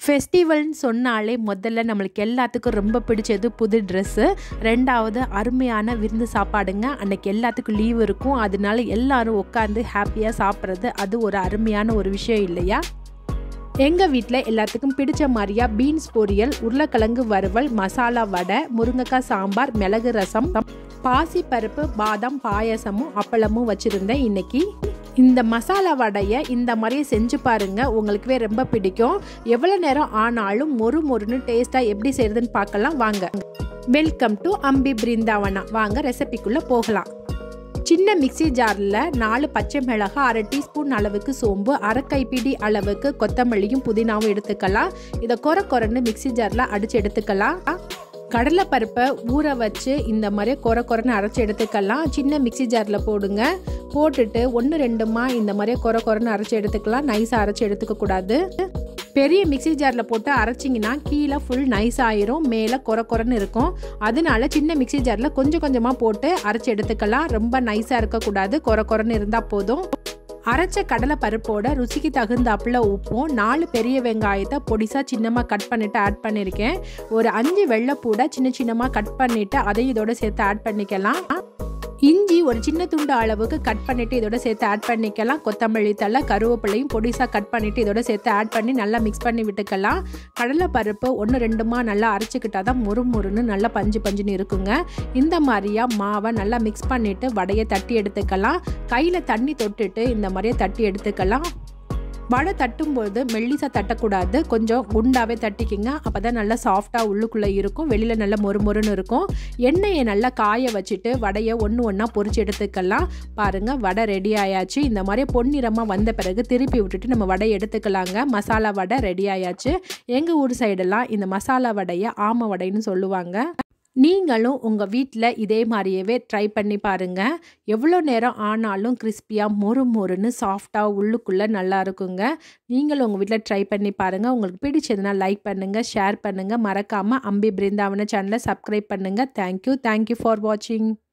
ஃபெஸ்டிவல்னு சொன்னாலே முதல்ல நம்மளுக்கு எல்லாத்துக்கும் ரொம்ப பிடிச்சது புது ட்ரெஸ்ஸு ரெண்டாவது அருமையான விருந்து சாப்பாடுங்க அன்னைக்கு எல்லாத்துக்கும் லீவ் இருக்கும் அதனால எல்லாரும் உட்காந்து ஹாப்பியாக சாப்பிட்றது அது ஒரு அருமையான ஒரு விஷயம் இல்லையா எங்கள் வீட்டில் எல்லாத்துக்கும் பிடிச்ச மாதிரியா பீன்ஸ் பொரியல் உருளைக்கிழங்கு வறுவல் மசாலா வடை முருங்கைக்காய் சாம்பார் மிளகு ரசம் பாசி பருப்பு பாதாம் பாயசமும் அப்பளமும் வச்சுருந்தேன் இன்னைக்கு இந்த மசாலா வடையை இந்த மாதிரியே செஞ்சு பாருங்க உங்களுக்குவே ரொம்ப பிடிக்கும் எவ்வளோ நேரம் ஆனாலும் மொறு மொறுன்னு டேஸ்ட்டாக எப்படி செய்யறதுன்னு பார்க்கலாம் வாங்க வெல்கம் டு அம்பி பிருந்தாவனா வாங்க ரெசிபிக்குள்ளே போகலாம் சின்ன மிக்சி ஜாரில் நாலு பச்சை மிளகாய் அரை டீஸ்பூன் அளவுக்கு சோம்பு அரை கைப்பிடி அளவுக்கு கொத்தமல்லியும் புதினாவும் எடுத்துக்கலாம் இதை கொர கொரன்னு மிக்சி ஜாரில் அடித்து எடுத்துக்கலாம் கடலைப்பருப்பை ஊற வச்சு இந்த மாதிரி கொர கொரன்னு அரைச்சி எடுத்துக்கலாம் சின்ன மிக்சி ஜாரில் போடுங்க போட்டுட்டு ஒன்று ரெண்டுமா இந்த மாதிரி கொர கொரன்னு அரைச்சி எடுத்துக்கலாம் நைஸாக அரைச்சி எடுத்துக்க கூடாது பெரிய மிக்சி ஜாரில் போட்டு அரைச்சிங்கன்னா கீழே ஃபுல் நைஸ் ஆயிரும் மேலே கொர கொரன்னு இருக்கும் அதனால சின்ன மிக்சி ஜாரில் கொஞ்சம் கொஞ்சமாக போட்டு அரைச்சி எடுத்துக்கலாம் ரொம்ப நைஸாக இருக்கக்கூடாது கொர கொரன்னு இருந்தால் போதும் அரைச்ச கடலை பருப்போட ருசிக்கு தகுந்தாப்புல உப்பும் நாலு பெரிய வெங்காயத்தை பொடிசாக சின்னமாக கட் பண்ணிவிட்டு ஆட் பண்ணியிருக்கேன் ஒரு அஞ்சு வெள்ளைப்பூடை சின்ன சின்னமாக கட் பண்ணிவிட்டு அதையும் இதோட சேர்த்து ஆட் பண்ணிக்கலாம் இஞ்சி ஒரு சின்ன துண்டு அளவுக்கு கட் பண்ணிவிட்டு இதோட சேர்த்து ஆட் பண்ணிக்கலாம் கொத்தமல்லி தலை கருவேப்பிலையும் பொடிசாக கட் பண்ணிவிட்டு இதோட சேர்த்து ஆட் பண்ணி நல்லா மிக்ஸ் பண்ணி விட்டுக்கலாம் கடலை பருப்பு ஒன்று ரெண்டுமா நல்லா அரைச்சிக்கிட்டா தான் முறு முறுன்னு நல்லா பஞ்சு பஞ்சுன்னு இருக்குங்க இந்த மாதிரியா மாவை நல்லா மிக்ஸ் பண்ணிவிட்டு வடையை தட்டி எடுத்துக்கலாம் கையில் தண்ணி தொட்டுட்டு இந்த மாதிரியே தட்டி எடுத்துக்கலாம் வடை தட்டும்போது மெல்லிசாக தட்டக்கூடாது கொஞ்சம் குண்டாகவே தட்டிக்கிங்க அப்போ தான் நல்லா சாஃப்டாக உள்ளுக்குள்ளே இருக்கும் வெளியில் நல்லா மொறு மொறுன்னு இருக்கும் எண்ணெயை நல்லா காய வச்சுட்டு வடையை ஒன்று ஒன்றா பொரிச்சு எடுத்துக்கலாம் பாருங்கள் வடை ரெடி ஆயாச்சு இந்த மாதிரி பொன்னிறமாக வந்த பிறகு திருப்பி விட்டுட்டு நம்ம வடையை எடுத்துக்கலாங்க மசாலா வடை ரெடி ஆயாச்சு எங்கள் ஊர் சைடெல்லாம் இந்த மசாலா வடையை ஆம வடைன்னு சொல்லுவாங்க நீங்களும் உங்கள் வீட்டில் இதே மாதிரியவே ட்ரை பண்ணி பாருங்கள் எவ்வளோ நேரம் ஆனாலும் கிறிஸ்பியாக மொறு மொறுன்னு சாஃப்டாக உள்ளுக்குள்ளே நல்லா இருக்குங்க நீங்களும் உங்கள் வீட்டில் ட்ரை பண்ணி பாருங்கள் உங்களுக்கு பிடிச்சதுன்னா லைக் பண்ணுங்கள் ஷேர் பண்ணுங்கள் மறக்காமல் அம்பி பிருந்தாவன சேனலை சப்ஸ்கிரைப் பண்ணுங்கள் தேங்க்யூ தேங்க்யூ ஃபார் வாட்சிங்